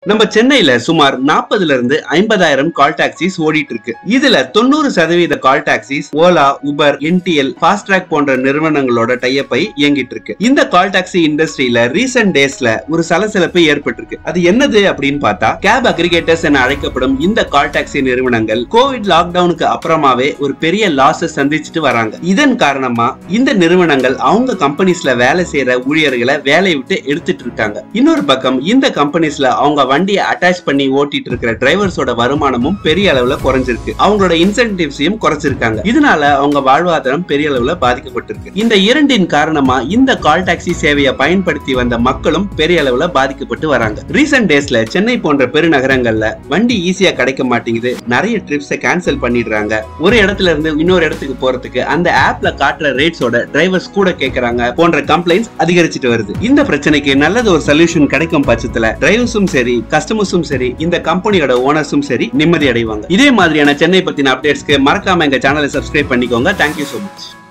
நம்ம சென்னையில சுமார் நாற்பதுல இருந்து ஐம்பதாயிரம் கால் டாக்ஸிஸ் ஓடிட்டு இருக்கு இதுல தொண்ணூறு சதவீத call taxis Ola Uber N T L fast track போன்ற நிறுவனங்களோட டைப்பை இயங்கிட்டு இருக்கு இந்த கால் டாக்ஸி இண்டஸ்ட்ரியில ரீசெண்ட் டேஸ்ல ஒரு சலசலப்பு ஏற்பட்டிருக்கு அது என்னது அப்படின்னு பார்த்தா கேப் அக்ரிகேட்டர்ஸ் என அழைக்கப்படும் இந்த கால் டாக்ஸி நிறுவனங்கள் கோவிட் லாக்டவுனுக்கு அப்புறமாவே ஒரு பெரிய லாஸ சந்திச்சுட்டு வராங்க இதன் காரணமா இந்த நிறுவனங்கள் அவங்க கம்பெனிஸ்ல வேலை செய்யற ஊழியர்களை வேலையை விட்டு எடுத்துட்டு இருக்காங்க இன்னொரு பக்கம் இந்த கம்பெனிஸ்ல அவங்க வண்டியை அட்டாச் பண்ணி ஓட்டிட்டு இருக்கிற டிரைவர்ஸோட வருமானமும் பெரிய அளவுல குறைஞ்சிருக்கு அவங்களோட இன்சென்டிவ்ஸையும் குறைச்சிருக்காங்க இதனால அவங்க வாழ்வாதாரம் பெரிய அளவுல பாதிக்கப்பட்டிருக்கு இந்த இரண்டின் காரணமா இந்த கால் டாக்ஸி சேவையை பயன்படுத்தி வந்த மக்களும் பெரிய அளவுல பாதிக்கப்பட்டு வராங்க ரீசெண்ட் டேஸ்ல சென்னை போன்ற பெருநகரங்கள்ல வண்டி ஈஸியா கிடைக்க மாட்டேங்குது நிறைய ட்ரிப்ஸை கேன்சல் பண்ணிடுறாங்க ஒரு இடத்துல இருந்து இன்னொரு இடத்துக்கு போறதுக்கு அந்த ஆப்ல காட்டுற ரேட்ஸோட டிரைவர்ஸ் கூட கேக்குறாங்க போன்ற கம்ப்ளைண்ட்ஸ் அதிகரிச்சுட்டு வருது இந்த பிரச்சனைக்கு நல்லது ஒரு சொல்யூஷன் கிடைக்கும் பட்சத்துல டிரைவர்ஸும் சரி கஸ்டமர்ஸும் சரி இந்த கம்பெனியோட ஓனர்ஸும் சரி நிம்மதி அடைவாங்க இதே மாதிரியான சென்னை பத்தின அப்டேட்ஸ்க்கு மறக்காம எங்க சேனலை சப்ஸ்கிரைப் பண்ணிக்கோங்க தேங்க்யூ so மச்